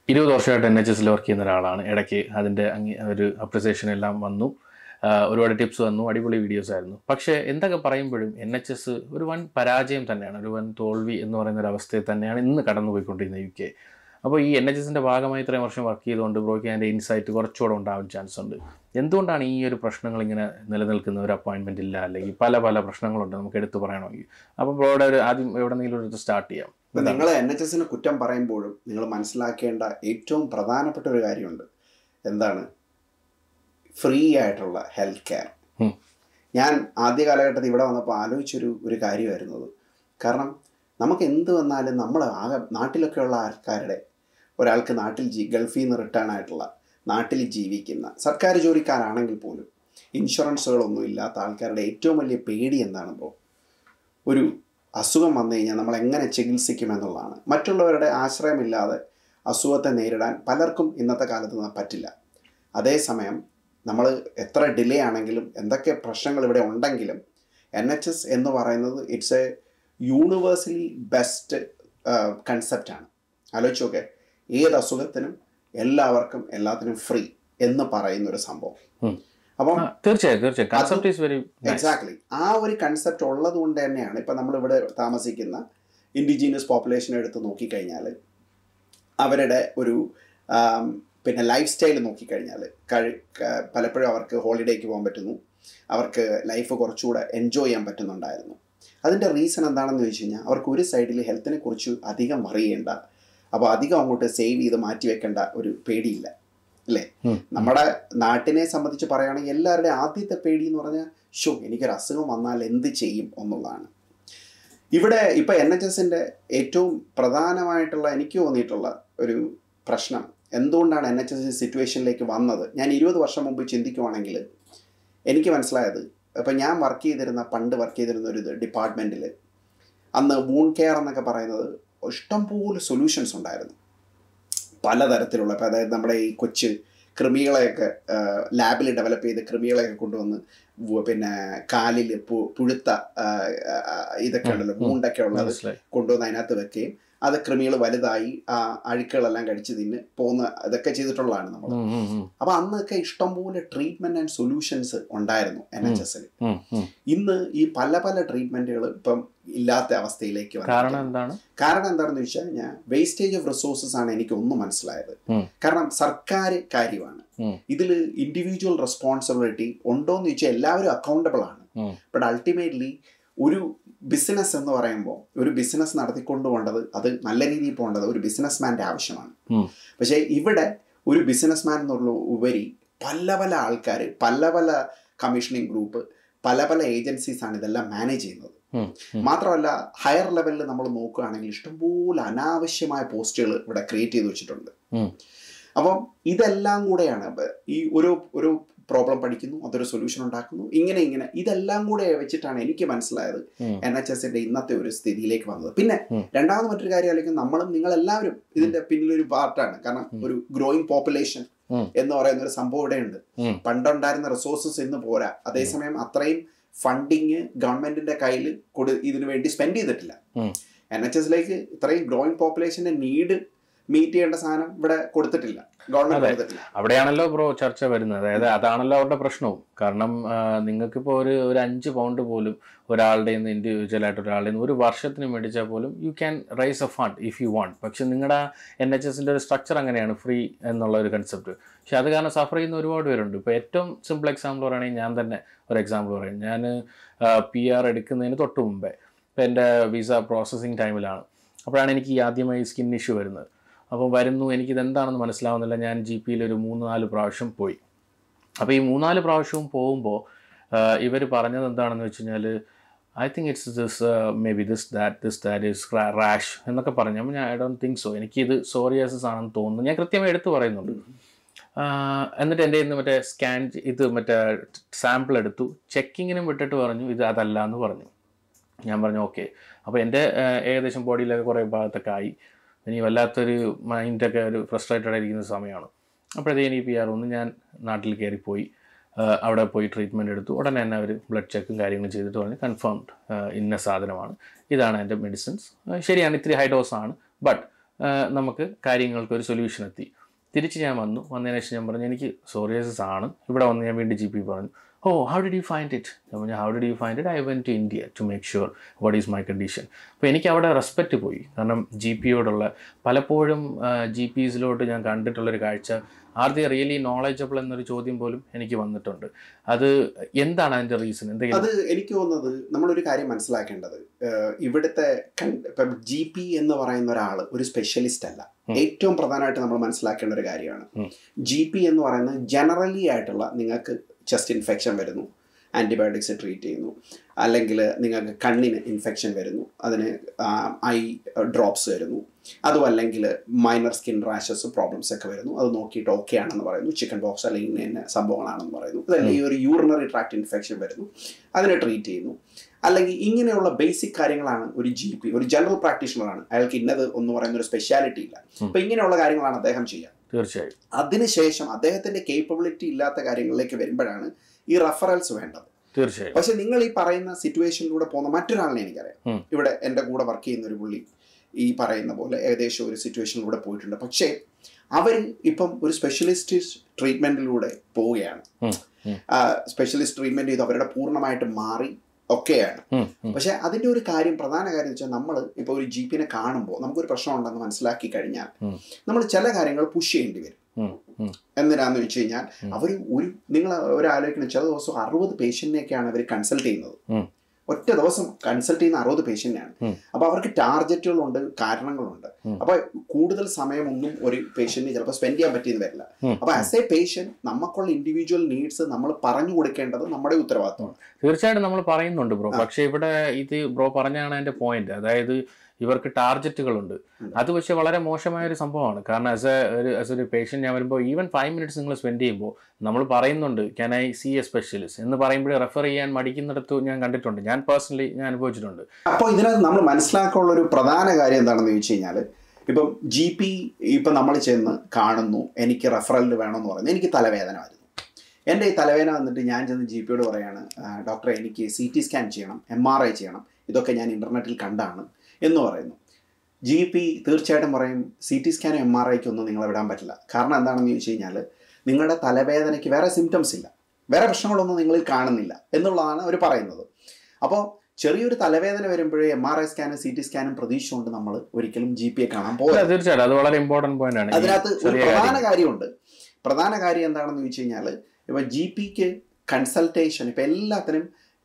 ഇരുപത് വർഷമായിട്ട് N H എസിൽ വർക്ക് ചെയ്യുന്ന ഒരാളാണ് ഇടയ്ക്ക് അതിൻ്റെ അങ്ങി ഒരു അപ്രിസിയേഷൻ എല്ലാം വന്നു ആ, ഒരുപാട് ടിപ്സ് വന്നു അടിപൊളി വീഡിയോസ് ആയിരുന്നു പക്ഷേ എന്തൊക്കെ പറയുമ്പോഴും എൻ എച്ച് എസ് ഒരു വൻ പരാജയം തന്നെയാണ് ഒരു വൻ തോൽവി എന്ന് പറയുന്ന ഒരു അവസ്ഥയിൽ തന്നെയാണ് ഇന്ന് കടന്നു പോയിക്കൊണ്ടിരിക്കുന്നത് യു കെ അപ്പോൾ ഈ എൻ എച്ച് എസിൻ്റെ ഭാഗമായി ഇത്രയും വർഷം വർക്ക് ചെയ്തുകൊണ്ട് ബ്രോയ്ക്ക് അതിൻ്റെ ഇൻസൈറ്റ് കുറച്ചുകൂടെ ഉണ്ടാവാൻ ചാൻസ് ഉണ്ട് എന്തുകൊണ്ടാണ് ഈ ഒരു പ്രശ്നങ്ങൾ ഇങ്ങനെ നിലനിൽക്കുന്ന ഒരു അപ്പോയിൻമെൻ്റ് ഇല്ല അല്ലെങ്കിൽ പല പല പ്രശ്നങ്ങളുണ്ട് നമുക്ക് എടുത്തു പറയണമെങ്കിൽ അപ്പോൾ ബ്രോയുടെ ഒരു ആദ്യം എവിടെന്നെങ്കിലും ഒരു സ്റ്റാർട്ട് ചെയ്യാം നിങ്ങൾ എൻ എച്ച് എസിന് കുറ്റം പറയുമ്പോഴും നിങ്ങൾ മനസ്സിലാക്കേണ്ട ഏറ്റവും പ്രധാനപ്പെട്ട ഒരു കാര്യമുണ്ട് എന്താണ് ഫ്രീ ആയിട്ടുള്ള ഹെൽത്ത് കെയർ ഉം. ഞാൻ ആദ്യ കാലഘട്ടത്തിൽ ഇവിടെ വന്നപ്പോൾ ആലോചിച്ചൊരു ഒരു കാര്യമായിരുന്നത് കാരണം നമുക്ക് എന്ത് വന്നാലും നമ്മൾ ആകെ നാട്ടിലൊക്കെയുള്ള ആൾക്കാരുടെ ഒരാൾക്ക് നാട്ടിൽ ജീ ഗൾഫിൽ നിന്ന് റിട്ടേൺ ആയിട്ടുള്ള നാട്ടിൽ ജീവിക്കുന്ന സർക്കാർ ജോലിക്കാരാണെങ്കിൽ പോലും ഇൻഷുറൻസുകളൊന്നും ഇല്ലാത്ത ആൾക്കാരുടെ ഏറ്റവും വലിയ പേടി എന്താണ് ബ്രോ ഒരു അസുഖം വന്നു കഴിഞ്ഞാൽ നമ്മൾ എങ്ങനെ ചികിത്സിക്കും എന്നുള്ളതാണ് മറ്റുള്ളവരുടെ ആശ്രയമില്ലാതെ അസുഖത്തെ നേരിടാൻ പലർക്കും ഇന്നത്തെ കാലത്ത് ന- പറ്റില്ല അതേസമയം നമ്മൾ എത്ര ഡിലേ ആണെങ്കിലും എന്തൊക്കെ പ്രശ്നങ്ങൾ ഇവിടെ ഉണ്ടെങ്കിലും എൻ എച്ച് എസ് എന്ന് പറയുന്നത് ഇറ്റ്സ് എ യൂണിവേഴ്സലി ബെസ്റ്റ് കൺസെപ്റ്റാണ് ആലോചിച്ച് നോക്കെ ഏത് അസുഖത്തിനും എല്ലാവർക്കും എല്ലാത്തിനും ഫ്രീ എന്ന് പറയുന്ന ഒരു സംഭവം ഉം. അപ്പം ആ, തീർച്ചയായും തീർച്ചയായും കൺസെപ്റ്റ് ഈസ് വെരി എക്സാക്ട്ലി ആ ഒരു കൺസെപ്റ്റ് ഉള്ളത് കൊണ്ട് തന്നെയാണ് ഇപ്പം നമ്മളിവിടെ താമസിക്കുന്ന ഇൻഡിജീനിയസ് പോപ്പുലേഷൻ എടുത്ത് നോക്കിക്കഴിഞ്ഞാൽ അവരുടെ ഒരു ആം, പിന്നെ ലൈഫ് സ്റ്റൈൽ നോക്കിക്കഴിഞ്ഞാൽ കഴി ക- പലപ്പോഴും അവർക്ക് ഹോളിഡേക്ക് പോകാൻ പറ്റുന്നു അവർക്ക് ലൈഫ് കുറച്ചുകൂടെ എൻജോയ് ചെയ്യാൻ പറ്റുന്നുണ്ടായിരുന്നു അതിൻ്റെ റീസൺ എന്താണെന്ന് ചോദിച്ചു കഴിഞ്ഞാൽ അവർക്ക് ഒരു സൈഡിൽ ഹെൽത്തിനെ കുറിച്ച് അധികം അറിയേണ്ട അപ്പോൾ അധികം അങ്ങോട്ട് സേവ് ചെയ്ത് മാറ്റി വെക്കേണ്ട ഒരു പേടിയില്ല അല്ലേ ഉം. നമ്മുടെ നാട്ടിനെ സംബന്ധിച്ച് പറയുകയാണെങ്കിൽ എല്ലാവരുടെയും ആദ്യത്തെ പേടി എന്ന് പറഞ്ഞാൽ ഷോ എനിക്കൊരു അസുഖം വന്നാൽ എന്ത് ചെയ്യും എന്നുള്ളതാണ് ഇവിടെ ഇപ്പം എൻ എച്ച് എസിൻ്റെ ഏറ്റവും പ്രധാനമായിട്ടുള്ള എനിക്ക് തോന്നിയിട്ടുള്ള ഒരു പ്രശ്നം എന്തുകൊണ്ടാണ് എൻ എച്ച് എസ് സിറ്റുവേഷനിലേക്ക് വന്നത് ഞാൻ ഇരുപത് വർഷം മുമ്പ് ചിന്തിക്കുവാണെങ്കിൽ എനിക്ക് മനസ്സിലായത് ഇപ്പം ഞാൻ വർക്ക് ചെയ്തിരുന്ന പണ്ട് വർക്ക് ചെയ്തിരുന്ന ഒരു ഡിപ്പാർട്ട്മെൻറ്റിൽ അന്ന് വൂൺ കെയർ എന്നൊക്കെ പറയുന്നത് ഇഷ്ടംപോലെ സൊല്യൂഷൻസ് ഉണ്ടായിരുന്നു പലതരത്തിലുള്ള ഇപ്പം അതായത് നമ്മുടെ ഈ കൊച്ച് കൃമികളെയൊക്കെ ലാബിൽ ഡെവലപ്പ് ചെയ്ത് കൃമികളെയൊക്കെ കൊണ്ടുവന്ന് വു- പിന്നെ കാലിൽ പു- പുഴുത്ത ആ, ആ, ഇതൊക്കെ ഉണ്ടല്ലോ ഉം. വൂണ്ടൊക്കെ ഉള്ളത് മനസ്സിലായി കൊണ്ടുവന്ന് അതിനകത്ത് വെക്കുകയും അത് കൃമികൾ വലുതായി ആ അഴുക്കുകളെല്ലാം കടിച്ച് തിന്ന് പോകുന്ന ഇതൊക്കെ ചെയ്തിട്ടുള്ളതാണ് നമ്മൾ ഉം, ഉം, ഉം, അപ്പൊ അന്നൊക്കെ ഇഷ്ടംപോലെ ട്രീറ്റ്മെന്റ് ആൻഡ് സൊല്യൂഷൻസ് ഉണ്ടായിരുന്നു എൻ എച്ച് എസിൽ ഉം, ഉം. ഇന്ന് ഈ പല പല ട്രീറ്റ്മെന്റുകൾ ഇപ്പം ഇല്ലാത്ത അവസ്ഥയിലേക്ക് കാരണം വന്നിരിക്കുന്നു. എന്താണ് കാരണം എന്താണെന്ന് വെച്ചാൽ ഞാൻ വേസ്റ്റേജ് ഓഫ് റിസോഴ്സസ് ആണ് എനിക്ക് ഒന്നും മനസ്സിലായത് ഉം. കാരണം സർക്കാർ കാര്യമാണ് ഉം. ഇതിൽ ഇൻഡിവിജ്വൽ റെസ്പോൺസിബിലിറ്റി ഉണ്ടോ എന്ന് ചോദിച്ചാൽ എല്ലാവരും അക്കൗണ്ടബിൾ ആണ് ഉം. ബട്ട് അൾട്ടിമേറ്റ്ലി ഒരു ബിസിനസ് എന്ന് പറയുമ്പോൾ ഒരു ബിസിനസ് നടത്തിക്കൊണ്ട് പോകേണ്ടത് അത് നല്ല രീതിയിൽ പോകേണ്ടത് ഒരു ബിസിനസ്മാൻ്റെ ആവശ്യമാണ് ഉം. പക്ഷേ ഇവിടെ ഒരു ബിസിനസ്മാൻ എന്നുള്ള ഉപരി പല പല ആൾക്കാർ പല പല കമ്മീഷനിങ് ഗ്രൂപ്പ് പല പല ഏജൻസീസ് ആണ് ഇതെല്ലാം മാനേജ് ചെയ്യുന്നത് ഉം, ഉം. മാത്രമല്ല ഹയർ ലെവലിൽ നമ്മൾ നോക്കുകയാണെങ്കിൽ ഇഷ്ടംപോലെ അനാവശ്യമായ പോസ്റ്റുകൾ ഇവിടെ ക്രിയേറ്റ് ചെയ്ത് വെച്ചിട്ടുണ്ട് ഉം. അപ്പം ഇതെല്ലാം കൂടെയാണ് ഇപ്പൊ ഈ ഒരു ഒരു പ്രോബ്ലം പഠിക്കുന്നു അതൊരു സൊല്യൂഷൻ ഉണ്ടാക്കുന്നു ഇങ്ങനെ ഇങ്ങനെ ഇതെല്ലാം കൂടെ വെച്ചിട്ടാണ് എനിക്ക് മനസ്സിലായത് ഉം. എൻ എച്ച് എസിന്റെ ഇന്നത്തെ ഒരു സ്ഥിതിയിലേക്ക് വന്നത് പിന്നെ ഉം. രണ്ടാമത് മറ്റൊരു കാര്യം അല്ലെങ്കിൽ നമ്മളും നിങ്ങളെല്ലാവരും ഇതിന്റെ പിന്നിലൊരു പാർട്ടാണ് കാരണം ഉം. ഒരു ഗ്രോയിങ് പോപ്പുലേഷൻ ഉം. എന്ന് പറയുന്ന ഒരു സംഭവം ഇവിടെയുണ്ട് ഉം. പണ്ടുണ്ടായിരുന്ന റിസോഴ്സസ് ഇന്ന് പോരാ അതേസമയം അത്രയും ഫണ്ടിങ് ഗവൺമെന്റിന്റെ കയ്യിൽ കൊടു ഇതിനു വേണ്ടി സ്പെൻഡ് ചെയ്തിട്ടില്ല ഉം. എൻ എച്ച് എസിലേക്ക് ഇത്രയും ഗ്രോയിങ് പോപ്പുലേഷന്റെ നീഡ് മീറ്റ് ചെയ്യേണ്ട സാധനം ഇവിടെ കൊടുത്തിട്ടില്ല ഗവൺമെന്റ് അതെ. കൊടുത്തിട്ടില്ല അവിടെയാണല്ലോ ബ്രോ ചർച്ച വരുന്നത് അതായത് അതാണല്ലോ അവരുടെ പ്രശ്നവും കാരണം നിങ്ങൾക്കിപ്പോൾ ഒരു ഒരു അഞ്ച് പൗണ്ട് പോലും ഒരാളുടെ നിന്ന് ഇൻഡിവിജ്വൽ ആയിട്ട് ഒരാളുടെ നിന്ന് ഒരു വർഷത്തിന് മേടിച്ചാൽ പോലും you can raise a fund if you want പക്ഷെ നിങ്ങളുടെ എൻ എച്ച് എസിൻ്റെ ഒരു സ്ട്രക്ചർ അങ്ങനെയാണ് ഫ്രീ എന്നുള്ള ഒരു കൺസെപ്റ്റ് പക്ഷെ അത് കാരണം സഫർ ചെയ്യുന്ന ഒരുപാട് പേരുണ്ട് ഇപ്പോൾ ഏറ്റവും സിമ്പിൾ എക്സാമ്പിൾ പറയുകയാണെങ്കിൽ ഞാൻ തന്നെ ഒരു എക്സാമ്പിൾ പറയും ഞാൻ പി ആർ എടുക്കുന്നതിന് തൊട്ട് മുമ്പേ ഇപ്പോൾ എൻ്റെ വിസ പ്രോസസ്സിങ് ടൈമിലാണ് അപ്പോഴാണ് എനിക്ക് ഈ ആദ്യമായി സ്കിൻ ഇഷ്യൂ വരുന്നത് അപ്പോൾ വരുന്നു എനിക്കിത് എന്താണെന്ന് മനസ്സിലാവുന്നില്ല ഞാൻ ജി പിയിൽ ഒരു മൂന്ന് നാല് പ്രാവശ്യം പോയി അപ്പോൾ ഈ മൂന്നാല് പ്രാവശ്യവും പോകുമ്പോൾ ഇവർ പറഞ്ഞത് എന്താണെന്ന് വെച്ച് കഴിഞ്ഞാൽ I think it's this may be this that this that is rash എന്നൊക്കെ പറഞ്ഞു അപ്പോൾ ഞാൻ ഐ ഡോണ്ട് തിങ്ക് സോ എനിക്കിത് സോറിയാസിസ് ആണെന്ന് തോന്നുന്നു ഞാൻ കൃത്യമായി എടുത്തു പറയുന്നുണ്ട് ആഹ് എന്നിട്ട് എൻ്റെ ഇന്ന് മറ്റേ സ്കാൻ ഇത് മറ്റേ സാമ്പിൾ എടുത്തു ചെക്കിങ്ങിനും വിട്ടിട്ട് പറഞ്ഞു ഇത് അതല്ല എന്ന് പറഞ്ഞു ഞാൻ പറഞ്ഞു ഓക്കെ അപ്പോൾ എൻ്റെ ആഹ് ഏകദേശം ബോഡിയിലൊക്കെ കുറേ ഭാഗത്തൊക്കെ ആയി ഇനി വല്ലാത്തൊരു മൈൻഡൊക്കെ ഒരു ഫ്രസ്ട്രേറ്റഡ് ആയിരിക്കുന്ന സമയമാണ് അപ്പോഴത്തേക്കും ഈ പി ആർ ഒന്ന് ഞാൻ നാട്ടിൽ കയറിപ്പോയി ആഹ് അവിടെ പോയി ട്രീറ്റ്മെൻറ്റ് എടുത്തു ഉടനെ തന്നെ അവർ ബ്ലഡ് ചെക്കും കാര്യങ്ങളും ചെയ്തിട്ട് പറഞ്ഞു കൺഫേംഡ് ഇന്ന സാധനമാണ് ഇതാണ് എൻ്റെ മെഡിസിൻസ് ശരിയാണ് ഇത്തിരി ഹൈ ഡോസ് ആണ് ബട്ട് നമുക്ക് കാര്യങ്ങൾക്ക് ഒരു സൊല്യൂഷൻ എത്തി തിരിച്ച് ഞാൻ വന്നു വന്നതിന് ശേഷം ഞാൻ പറഞ്ഞു എനിക്ക് സോറിയസിസ് ആണ് ഇവിടെ വന്ന് ഞാൻ വീണ്ടും ജി പി പറഞ്ഞു oh how did you find it ഞാൻ പറഞ്ഞു how did you find it I went to India to make sure what is my condition അപ്പോൾ എനിക്ക് അവിടെ റെസ്പെക്റ്റ് പോയി കാരണം ജി പിയോടുള്ള പലപ്പോഴും ജി പിസിലോട്ട് ഞാൻ കണ്ടിട്ടുള്ളൊരു കാഴ്ച ആർ ദി റിയലി നോളജബിൾ എന്നൊരു ചോദ്യം പോലും എനിക്ക് വന്നിട്ടുണ്ട് അത് എന്താണ് അതിൻ്റെ റീസൺ എന്തെങ്കിലും അത് എനിക്ക് തോന്നുന്നത് നമ്മളൊരു കാര്യം മനസ്സിലാക്കേണ്ടത് ഏഹ് ഇവിടുത്തെ ജി പി എന്ന് പറയുന്ന ഒരാൾ ഒരു സ്പെഷ്യലിസ്റ്റ് അല്ല ഉം. ഏറ്റവും പ്രധാനമായിട്ട് നമ്മൾ മനസ്സിലാക്കേണ്ട ഒരു കാര്യമാണ് ഉം. ജി പി എന്ന് പറയുന്നത് ജനറലി ആയിട്ടുള്ള നിങ്ങൾക്ക് ചെസ്റ്റ് ഇൻഫെക്ഷൻ വരുന്നു ആൻറ്റിബയോട്ടിക്സ് ട്രീറ്റ് ചെയ്യുന്നു അല്ലെങ്കിൽ നിങ്ങൾക്ക് കണ്ണിന് ഇൻഫെക്ഷൻ വരുന്നു അതിന് ഐ ഡ്രോപ്സ് വരുന്നു അതും അല്ലെങ്കിൽ മൈനർ സ്കിൻ റാഷസ് പ്രോബ്ലംസ് ഒക്കെ വരുന്നു അത് നോക്കിയിട്ട് ഓക്കെ ആണെന്ന് പറയുന്നു ചിക്കൻ ബോക്സ് അല്ലെങ്കിൽ ഇന്ന ഇന്ന സംഭവങ്ങളാണെന്ന് പറയുന്നു അതല്ലെങ്കിൽ ഈ ഒരു യൂറിനറി ട്രാക്ട് ഇൻഫെക്ഷൻ വരുന്നു അതിനെ ട്രീറ്റ് ചെയ്യുന്നു അല്ലെങ്കിൽ ഇങ്ങനെയുള്ള ബേസിക് കാര്യങ്ങളാണ് ഒരു ജി പി ഒരു ജനറൽ പ്രാക്ടീഷണറാണ് അയാൾക്ക് ഇന്നത് എന്ന് പറയുന്ന ഒരു സ്പെഷ്യാലിറ്റി ഇല്ല ഉം. അപ്പൊ ഇങ്ങനെയുള്ള കാര്യങ്ങളാണ് അദ്ദേഹം ചെയ്യുക തീർച്ചയായും അതിനുശേഷം അദ്ദേഹത്തിന്റെ കേപ്പബിലിറ്റി ഇല്ലാത്ത കാര്യങ്ങളിലേക്ക് വരുമ്പോഴാണ് ഈ റെഫറൽസ് വേണ്ടത് തീർച്ചയായും പക്ഷെ നിങ്ങൾ ഈ പറയുന്ന സിറ്റുവേഷനിലൂടെ പോകുന്ന മറ്റൊരാളിനെ എനിക്കറിയാം ഉം. ഇവിടെ എൻ്റെ കൂടെ വർക്ക് ചെയ്യുന്ന ഒരു പുള്ളി ഈ പറയുന്ന പോലെ ഏകദേശം ഒരു സിറ്റുവേഷനിലൂടെ പോയിട്ടുണ്ട് പക്ഷേ അവർ ഇപ്പം ഒരു സ്പെഷ്യലിസ്റ്റ് ട്രീറ്റ്മെന്റിലൂടെ പോവുകയാണ് ഉം, ഉം. സ്പെഷ്യലിസ്റ്റ് ട്രീറ്റ്മെന്റ് ചെയ്ത് അവരുടെ പൂർണ്ണമായിട്ട് മാറി ഒക്കെയാണ് ഉം, ഉം. പക്ഷെ അതിന്റെ ഒരു കാര്യം പ്രധാന കാര്യം എന്ന് വെച്ചാൽ നമ്മൾ ഇപ്പോൾ ഒരു ജി പിനെ കാണുമ്പോൾ നമുക്കൊരു പ്രശ്നം ഉണ്ടെന്ന് മനസ്സിലാക്കി കഴിഞ്ഞാൽ ഉം. നമ്മൾ ചില കാര്യങ്ങൾ പുഷ് ചെയ്യേണ്ടി വരും ഉം, ഉം. എന്തിനാന്ന് വെച്ച് കഴിഞ്ഞാൽ ഉം. അവർ ഒരു നിങ്ങൾ ഒരാലോചിക്കുന്ന ചില ദിവസം അറുപത് പേഷ്യന്റിനെയൊക്കെയാണ് അവർ കൺസൾട്ട് ചെയ്യുന്നത് ഉം. ഒറ്റ ദിവസം കൺസൾട്ട് ചെയ്യുന്ന അറുപത് പേഷ്യന്റിനാണ് ഉം. അപ്പൊ അവർക്ക് ടാർഗറ്റുകളുണ്ട് കാരണങ്ങളുണ്ട് ഉം. അപ്പൊ കൂടുതൽ സമയമൊന്നും ഒരു പേഷ്യന്റിന് ചിലപ്പോൾ സ്പെൻഡ് ചെയ്യാൻ പറ്റിയെന്ന് വരില്ല ഉം, അപ്പൊ ആസ് എ പേഷ്യന്റ് നമുക്കുള്ള ഇൻഡിവിജ്വൽ നീഡ്സ് നമ്മൾ പറഞ്ഞു കൊടുക്കേണ്ടത് നമ്മുടെ ഉത്തരവാദിത്തമാണ് തീർച്ചയായിട്ടും നമ്മൾ പറയുന്നുണ്ട് ബ്രോ ആ. പക്ഷേ ഇവിടെ ഇത് ബ്രോ പറഞ്ഞാണ് എൻ്റെ പോയിന്റ് അതായത് ഇവർക്ക് ടാർജറ്റുകളുണ്ട് ഉണ്ട്. അത് പക്ഷേ വളരെ മോശമായ ഒരു സംഭവമാണ് കാരണം ആസ് എ ഒരു ആസ് ഒരു പേഷ്യൻ്റ് ഞാൻ വരുമ്പോൾ ഈവൻ ഫൈവ് മിനിറ്റ്സ് നിങ്ങൾ സ്പെൻഡ് ചെയ്യുമ്പോൾ നമ്മൾ പറയുന്നുണ്ട് can I see a specialist എന്ന് പറയുമ്പോൾ റെഫർ ചെയ്യാൻ മടിക്കുന്നിടത്ത് ഞാൻ കണ്ടിട്ടുണ്ട് ഞാൻ പേഴ്സണലി ഞാൻ അനുഭവിച്ചിട്ടുണ്ട് അപ്പോൾ ഇതിനകത്ത് നമ്മൾ മനസ്സിലാക്കാനുള്ള ഒരു പ്രധാന കാര്യം എന്താണെന്ന് ചോദിച്ചു കഴിഞ്ഞാൽ ഇപ്പം ജി പി ഇപ്പം നമ്മൾ ചെന്ന് കാണുന്നു എനിക്ക് റെഫറൽ വേണമെന്ന് പറയുന്നു എനിക്ക് തലവേദന വരുന്നു എൻ്റെ ഈ തലവേദന വന്നിട്ട് ഞാൻ ചെന്ന് ജി പിയോട് പറയാണ് ഡോക്ടറെ എനിക്ക് സി ടി സ്കാൻ ചെയ്യണം എം ആർ ഐ ചെയ്യണം ഇതൊക്കെ ഞാൻ ഇൻ്റർനെറ്റിൽ കണ്ടാണ് എന്ന് പറയുന്നു ജി പി തീർച്ചയായിട്ടും പറയും സി ടി സ്കാനും എം ആർ ഐക്ക് ഒന്നും നിങ്ങളെ വിടാൻ പറ്റില്ല കാരണം എന്താണെന്ന് ചോദിച്ചു കഴിഞ്ഞാൽ നിങ്ങളുടെ തലവേദനയ്ക്ക് വേറെ സിംറ്റംസ് ഇല്ല വേറെ പ്രശ്നങ്ങളൊന്നും നിങ്ങളിൽ കാണുന്നില്ല എന്നുള്ളതാണ് അവർ പറയുന്നത് അപ്പോൾ ചെറിയൊരു തലവേദന വരുമ്പോഴേ എം ആർ ഐ സ്കാനും സി ടി സ്കാനും പ്രതീക്ഷിച്ചുകൊണ്ട് നമ്മൾ ഒരിക്കലും ജി പിയെ കാണാൻ അല്ല, പോകരുത് തീർച്ചയായും അത് വളരെ ഇമ്പോർട്ടൻറ്റ് പോയിന്റ് ആണ് ഈ അതിനകത്ത് ഒരു ചെറിയ പ്രധാന കാര്യം. കാര്യമുണ്ട് പ്രധാന കാര്യം എന്താണെന്ന് ചോദിച്ചു കഴിഞ്ഞാൽ ഇപ്പൊ ജി പിക്ക് കൺസൾട്ടേഷൻ ഇപ്പൊ എല്ലാത്തിനും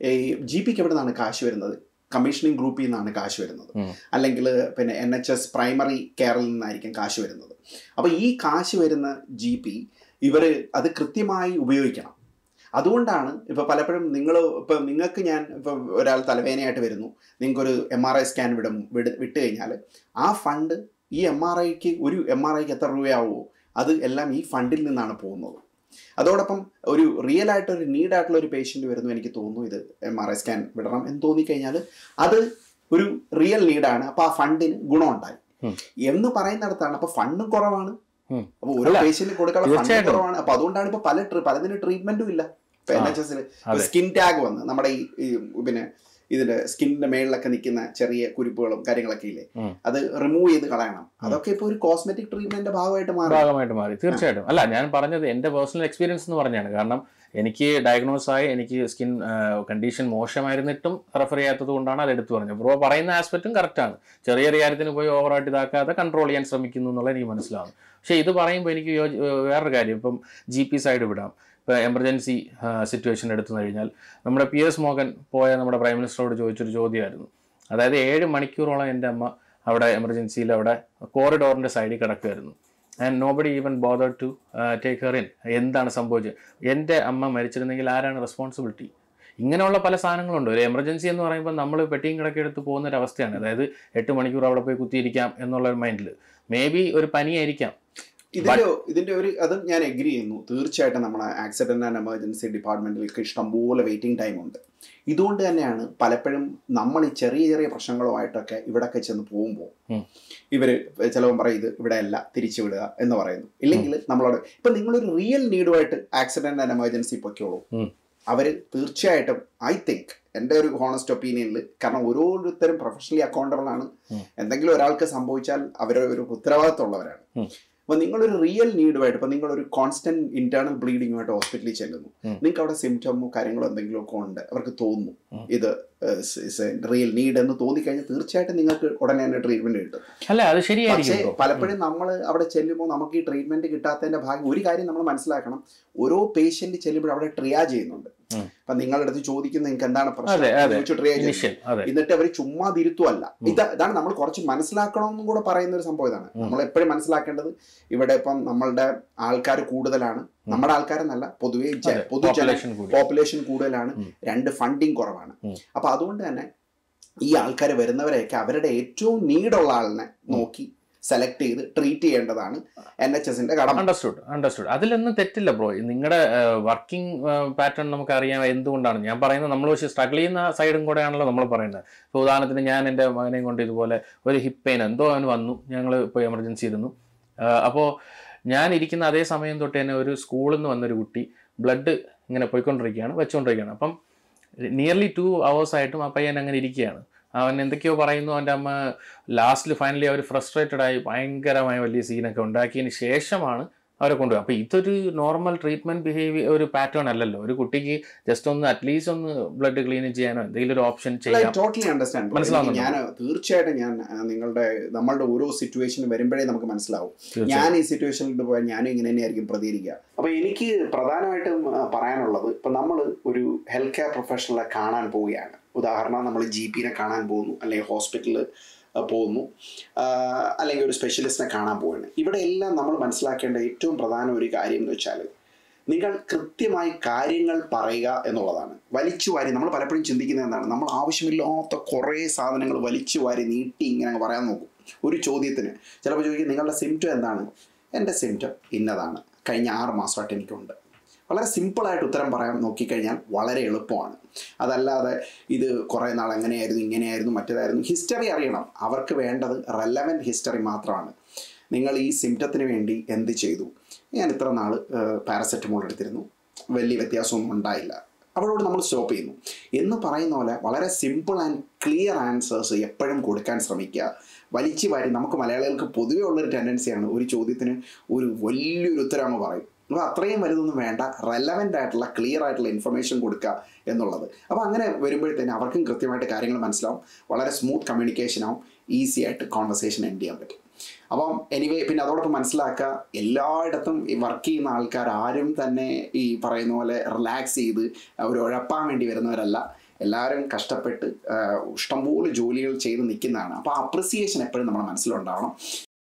ജി പിക്ക് എവിടെ നിന്നാണ് കാശ് വരുന്നത് കമ്മീഷനിങ് ഗ്രൂപ്പിൽ നിന്നാണ് കാശ് വരുന്നത് ഉം. അല്ലെങ്കിൽ പിന്നെ എൻ എച്ച് എസ് പ്രൈമറി കെയറിൽ നിന്നായിരിക്കും കാശ് വരുന്നത് അപ്പോൾ ഈ കാശ് വരുന്ന ജി പി ഇവർ അത് കൃത്യമായി ഉപയോഗിക്കണം അതുകൊണ്ടാണ് ഇപ്പോൾ പലപ്പോഴും നിങ്ങൾ ഇപ്പം നിങ്ങൾക്ക് ഞാൻ ഇപ്പം ഒരാൾ തലവേദനയായിട്ട് വരുന്നു നിങ്ങൾക്കൊരു എം ആർ ഐ സ്കാൻ വിടും വിട് വിട്ട് കഴിഞ്ഞാൽ ആ ഫണ്ട് ഈ എം ആർ ഐക്ക് ഒരു എം ആർ ഐക്ക് എത്ര രൂപയാവുമോ അത് എല്ലാം ഈ ഫണ്ടിൽ നിന്നാണ് പോകുന്നത് അതോടൊപ്പം ഒരു റിയൽ ആയിട്ട് ഒരു നീഡ് ആയിട്ടുള്ള ഒരു പേഷ്യൻ്റ് വരുന്നു എനിക്ക് തോന്നുന്നു ഇത് എം ആർ ഐ സ്കാൻ വിടണം എന്ന് തോന്നിക്കഴിഞ്ഞാൽ അത് ഒരു റിയൽ നീഡാണ് അപ്പോൾ ആ ഫണ്ടിന് ഗുണമുണ്ടായി ഉം. എന്ന് പറയുന്നിടത്താണ് അപ്പോൾ ഫണ്ടും കുറവാണ് ഉം. അപ്പോൾ ഓരോ അല്ല, പേഷ്യന്റിന് കൊടുക്കാനുള്ള ഫണ്ട് തീർച്ചയായിട്ടും. കുറവാണ് അപ്പോൾ അതുകൊണ്ടാണ് ഇപ്പോൾ പല ട്രീ- പലതിന് ട്രീറ്റ്മെന്റും ഇല്ല ഇപ്പൊ എൻ ആ, എച്ച് എസിൽ അതെ. സ്കിൻ ടാഗ് വന്ന് നമ്മുടെ ഈ ഈ പിന്നെ ഇതിന്റെ സ്കിന്നിന്റെ മേളിലൊക്കെ നിൽക്കുന്ന ചെറിയ കുരുപ്പുകളും കാര്യങ്ങളൊക്കെ ഇല്ലേ ഉം. അത് റിമൂവ് ചെയ്ത് കളയണം അതൊക്കെ ഇപ്പോൾ ഒരു കോസ്മെറ്റിക് ട്രീറ്റ്മെന്റിന്റെ ഭാഗമായിട്ട് മാറി ഭാഗമായിട്ട് മാറി തീർച്ചയായിട്ടും അല്ല ഞാൻ പറഞ്ഞത് എൻ്റെ പേഴ്സണൽ എക്സ്പീരിയൻസ് എന്ന് പറഞ്ഞാണ് കാരണം എനിക്ക് ഡയഗ്നോസ് ആയി എനിക്ക് സ്കിൻ കണ്ടീഷൻ മോശമായിരുന്നിട്ടും റെഫർ ചെയ്യാത്തത് കൊണ്ടാണ് അത് എടുത്തു പറഞ്ഞത് ബ്രോ പറയുന്ന ആസ്പെക്റ്റും കറക്റ്റാണ് ചെറിയ ചെറിയ കാര്യത്തിന് പോയി ഓവറായിട്ട് ഇതാക്കാതെ കൺട്രോൾ ചെയ്യാൻ ശ്രമിക്കുന്നു എന്നുള്ളത് എനിക്ക് മനസ്സിലാവും പക്ഷേ ഇത് പറയുമ്പോൾ എനിക്ക് യോജി- ഏഹ് വേറൊരു കാര്യം ഇപ്പം ജി പി സൈഡ് വിടാം ഇപ്പോൾ എമർജൻസി സിറ്റുവേഷൻ എടുത്തു കഴിഞ്ഞാൽ നമ്മുടെ പി എസ് മോഹൻ പോയ നമ്മുടെ പ്രൈം മിനിസ്റ്ററോട് ചോദിച്ചൊരു ചോദ്യമായിരുന്നു അതായത് ഏഴ് മണിക്കൂറോളം എൻ്റെ അമ്മ അവിടെ എമർജൻസിയിൽ അവിടെ കോറിഡോറിൻ്റെ സൈഡിൽ കിടക്കുമായിരുന്നു and nobody even bother to take her in എന്താണ് സംഭവിച്ചത് എൻ്റെ അമ്മ മരിച്ചിരുന്നെങ്കിൽ ആരാണ് റെസ്പോൺസിബിലിറ്റി ഇങ്ങനെയുള്ള പല സാധനങ്ങളുണ്ട് ഒരു എമർജൻസി എന്ന് പറയുമ്പോൾ നമ്മൾ പെട്ടിയും കിടക്കി എടുത്ത് പോകുന്ന ഒരു അവസ്ഥയാണ് അതായത് എട്ട് മണിക്കൂർ അവിടെ പോയി കുത്തിയിരിക്കാം എന്നുള്ള ഒരു മൈൻഡിൽ മേ ബി ഒരു പനിയായിരിക്കാം ഇതിന്റെ ഇതിന്റെ ഒരു അതും ഞാൻ എഗ്രി ചെയ്യുന്നു തീർച്ചയായിട്ടും നമ്മുടെ ആക്സിഡന്റ് ആൻഡ് എമർജൻസി ഡിപ്പാർട്ട്മെന്റിലേക്ക് ഇഷ്ടംപോലെ വെയിറ്റിംഗ് ടൈം ഉണ്ട് ഇതുകൊണ്ട് തന്നെയാണ് പലപ്പോഴും നമ്മൾ ഈ ചെറിയ ചെറിയ പ്രശ്നങ്ങളുമായിട്ടൊക്കെ ഇവിടൊക്കെ ചെന്ന് പോകുമ്പോൾ ഉം. ഇവര് ചിലവൻ പറയും ഇത് ഇവിടെ അല്ല തിരിച്ചു വിടുക എന്ന് പറയുന്നു ഇല്ലെങ്കിൽ നമ്മളോട് ഇപ്പൊ നിങ്ങളൊരു റിയൽ നീഡുമായിട്ട് ആക്സിഡന്റ് ആൻഡ് എമർജൻസി പൊയ്ക്കോളൂ ഉം. അവർ തീർച്ചയായിട്ടും ഐ തിങ്ക് എൻ്റെ ഒരു ഹോണസ്റ്റ് ഒപ്പീനിയനിൽ കാരണം ഓരോരുത്തരും പ്രൊഫഷണലി അക്കൗണ്ടബിൾ ആണ് ഉം. എന്തെങ്കിലും ഒരാൾക്ക് സംഭവിച്ചാൽ അവർ ഒരു ഉത്തരവാദിത്തമുള്ളവരാണ് ഉം. അപ്പോൾ നിങ്ങളൊരു റിയൽ നീഡുമായിട്ട് ഇപ്പോൾ നിങ്ങളൊരു കോൺസ്റ്റന്റ് ഇന്റേണൽ ബ്ലീഡിങ്ങുമായിട്ട് ഹോസ്പിറ്റലിൽ ചെല്ലുന്നു ഉം. നിങ്ങൾക്ക് അവിടെ സിംറ്റമോ കാര്യങ്ങളോ എന്തെങ്കിലും ഒക്കെ ഉണ്ട് അവർക്ക് തോന്നുന്നു ഉം. ഇത് റിയൽ നീഡ് എന്ന് തോന്നിക്കഴിഞ്ഞാൽ തീർച്ചയായിട്ടും നിങ്ങൾക്ക് ഉടനെ തന്നെ ട്രീറ്റ്മെന്റ് കിട്ടും അല്ല അത് പക്ഷേ ശരിയായിരിക്കും bro. പലപ്പോഴും നമ്മൾ അവിടെ ചെല്ലുമ്പോൾ നമുക്ക് ഈ ട്രീറ്റ്മെന്റ് കിട്ടാത്തതിന്റെ ഭാഗം ഒരു കാര്യം നമ്മൾ മനസ്സിലാക്കണം ഓരോ പേഷ്യന്റ് ചെല്ലുമ്പോൾ അവിടെ ട്രിയാജ് ചെയ്യുന്നുണ്ട് ഉം. അപ്പൊ നിങ്ങളുടെ അടുത്ത് ചോദിക്കുന്നത് നിങ്ങൾക്ക് എന്താണ് അതെ, പ്രശ്നം അതെ. ട്രിയാജ് ചെയ്യുന്നു ഇനിഷ്യൽ അതെ എന്നിട്ട് അവർ ചുമ്മാ തിരുത്തുമല്ല ഉം. ഇത് ഇതാണ് നമ്മൾ കുറച്ച് മനസ്സിലാക്കണമെന്നും കൂടെ പറയുന്ന ഒരു സംഭവം ഇതാണ് ഉം. നമ്മൾ എപ്പോഴും മനസ്സിലാക്കേണ്ടത് ഇവിടെ ഇപ്പം നമ്മളുടെ ആൾക്കാർ കൂടുതലാണ് നമ്മുടെ ആൾക്കാരെന്നല്ല പൊതുവേ ജ- പൊതുജന പോപ്പുലേഷൻ കൂടി പോപ്പുലേഷൻ കൂടുതലാണ് ഉം. രണ്ട് ഫണ്ടിങ് കുറവാണ് ഉം. അപ്പൊ അതുകൊണ്ട് തന്നെ ഈ ആൾക്കാർ വരുന്നവരെയൊക്കെ അവരുടെ ഏറ്റവും നീഡുള്ള ആളിനെ നോക്കി സെലക്ട് ചെയ്ത് ട്രീറ്റ് ചെയ്യേണ്ടതാണ് എൻ എച്ച് എസിന്റെ കടമ അണ്ടർസ്റ്റുഡ് അണ്ടർസ്റ്റുഡ് അതിലൊന്നും തെറ്റില്ല ബ്രോ നിങ്ങളുടെ വർക്കിംഗ് പാറ്റേൺ നമുക്ക് അറിയാം എന്തുകൊണ്ടാണ് ഞാൻ പറയുന്നത് നമ്മൾ പക്ഷേ സ്ട്രഗിൾ ചെയ്യുന്ന സൈഡും കൂടെയാണല്ലോ നമ്മൾ പറയുന്നത് ഇപ്പോൾ ഉദാഹരണത്തിന് ഞാൻ എൻ്റെ മകനെയും കൊണ്ട് ഇതുപോലെ ഒരു ഹിപ്പ് പെയിൻ എന്തോ അവന് വന്നു ഞങ്ങൾ ഇപ്പോൾ എമർജൻസി ഇരുന്നു അപ്പോൾ ഞാൻ ഇരിക്കുന്ന അതേ സമയം തൊട്ട് തന്നെ ഒരു സ്കൂളിൽ നിന്ന് വന്നൊരു കുട്ടി ബ്ലഡ് ഇങ്ങനെ പോയിക്കൊണ്ടിരിക്കുകയാണ് വെച്ചുകൊണ്ടിരിക്കുകയാണ് അപ്പം നിയർലി ടു ആയിട്ടും ആ പയ്യൻ അങ്ങനെ ഇരിക്കുകയാണ് അവൻ എന്തൊക്കെയോ പറയുന്നു അവൻ്റെ അമ്മ ലാസ്റ്റിൽ ഫൈനലി അവർ ഫ്രസ്ട്രേറ്റഡ് ആയി ഭയങ്കരമായ വലിയ സീനൊക്കെ ഉണ്ടാക്കിയതിന് ശേഷമാണ് അവരെ കൊണ്ടുപോയി അപ്പോൾ ഇതൊരു നോർമൽ ട്രീറ്റ്മെന്റ് ബിഹേവിയർ ഒരു പാറ്റേൺ അല്ലല്ലോ ഒരു കുട്ടിക്ക് ജസ്റ്റ് ഒന്ന് അറ്റ്ലീസ്റ്റ് ഒന്ന് ബ്ലഡ് ക്ലീൻ ചെയ്യാനോ എന്തെങ്കിലും ഒരു ഓപ്ഷൻ ചെയ്യാം ടോട്ടലി അണ്ടർസ്റ്റാൻഡ് മനസ്സിലാവുന്നുണ്ടോ? ഞാൻ തീർച്ചയായിട്ടും ഞാൻ ആ, നിങ്ങളുടെ നമ്മളുടെ ഓരോ സിറ്റുവേഷനും വരുമ്പോഴേ നമുക്ക് മനസ്സിലാവും തീർച്ചയായും. ഞാൻ ഈ സിറ്റുവേഷനിൽ പോയാൽ ഞാനും ഇങ്ങനെ തന്നെയായിരിക്കും പ്രതികരിക്കുക അപ്പൊ എനിക്ക് പ്രധാനമായിട്ടും ആ, പറയാനുള്ളത് ഇപ്പൊ നമ്മൾ ഒരു ഹെൽത്ത് കെയർ പ്രൊഫഷണലെ കാണാൻ പോവുകയാണ് ഉദാഹരണം നമ്മൾ ജി പിനെ കാണാൻ പോകുന്നു അല്ലെങ്കിൽ ഹോസ്പിറ്റലിൽ പോകുന്നു ആ, അല്ലെങ്കിൽ ഒരു സ്പെഷ്യലിസ്റ്റിനെ കാണാൻ പോവുകയാണ് ഇവിടെ എല്ലാം നമ്മൾ മനസ്സിലാക്കേണ്ട ഏറ്റവും പ്രധാന ഒരു കാര്യം എന്ന് വെച്ചാൽ നിങ്ങൾ കൃത്യമായി കാര്യങ്ങൾ പറയുക എന്നുള്ളതാണ് വലിച്ചു വാരി നമ്മൾ പലപ്പോഴും ചിന്തിക്കുന്നത് എന്താണ് നമ്മൾ ആവശ്യമില്ലാത്ത കുറേ സാധനങ്ങൾ വലിച്ചു വാരി നീട്ടി ഇങ്ങനെ അങ്ങ് പറയാൻ നോക്കും ഒരു ചോദ്യത്തിന് ചിലപ്പോൾ ചോദിക്കും നിങ്ങളുടെ സിംറ്റം എന്താണ് എൻ്റെ സിംറ്റം ഇന്നതാണ് കഴിഞ്ഞ ആറ് മാസമായിട്ട് എനിക്കുണ്ട് വളരെ സിമ്പിളായിട്ട് ഉത്തരം പറയാൻ നോക്കിക്കഴിഞ്ഞാൽ വളരെ എളുപ്പമാണ് അതല്ലാതെ ഇത് കുറേ നാൾ എങ്ങനെയായിരുന്നു ഇങ്ങനെയായിരുന്നു മറ്റേതായിരുന്നു ഹിസ്റ്ററി അറിയണം അവർക്ക് വേണ്ടത് റെലവൻറ്റ് ഹിസ്റ്ററി മാത്രമാണ് നിങ്ങൾ ഈ സിംറ്റത്തിന് വേണ്ടി എന്ത് ചെയ്തു ഞാൻ ഇത്ര നാൾ പാരസെറ്റമോൾ എടുത്തിരുന്നു വലിയ വ്യത്യാസമൊന്നും ഉണ്ടായില്ല അവളോട് നമ്മൾ സ്റ്റോപ്പ് ചെയ്യുന്നു എന്ന് പറയുന്ന പോലെ വളരെ സിമ്പിൾ ആൻഡ് ക്ലിയർ ആൻസേഴ്സ് എപ്പോഴും കൊടുക്കാൻ ശ്രമിക്കുക വലിച്ചു വാരി നമുക്ക് മലയാളികൾക്ക് പൊതുവേ ഉള്ളൊരു ടെൻഡൻസിയാണ് ഒരു ചോദ്യത്തിന് ഒരു വലിയൊരു ഉത്തരം അങ്ങ് പറയും അപ്പോൾ അത്രയും വലുതൊന്നും വേണ്ട റെലവൻ്റ് ആയിട്ടുള്ള ക്ലിയർ ആയിട്ടുള്ള ഇൻഫർമേഷൻ കൊടുക്കുക എന്നുള്ളത് അപ്പോൾ അങ്ങനെ വരുമ്പോഴത്തേന് അവർക്കും കൃത്യമായിട്ട് കാര്യങ്ങൾ മനസ്സിലാവും വളരെ സ്മൂത്ത് കമ്മ്യൂണിക്കേഷൻ ആവും ഈസി ആയിട്ട് കോൺവെർസേഷൻ എൻഡ് ചെയ്യാൻ പറ്റും അപ്പം എനിവേ പിന്നെ അതോടൊപ്പം മനസ്സിലാക്കുക എല്ലായിടത്തും ഈ വർക്ക് ചെയ്യുന്ന ആൾക്കാർ ആരും തന്നെ ഈ പറയുന്ന പോലെ റിലാക്സ് ചെയ്ത് ഒരു ഉഴപ്പാൻ വേണ്ടി വരുന്നവരല്ല എല്ലാവരും കഷ്ടപ്പെട്ട് ആ, ഇഷ്ടംപോലെ ജോലികൾ ചെയ്ത് നിൽക്കുന്നതാണ് അപ്പോൾ അപ്രിസിയേഷൻ എപ്പോഴും നമ്മുടെ മനസ്സിലുണ്ടാവണം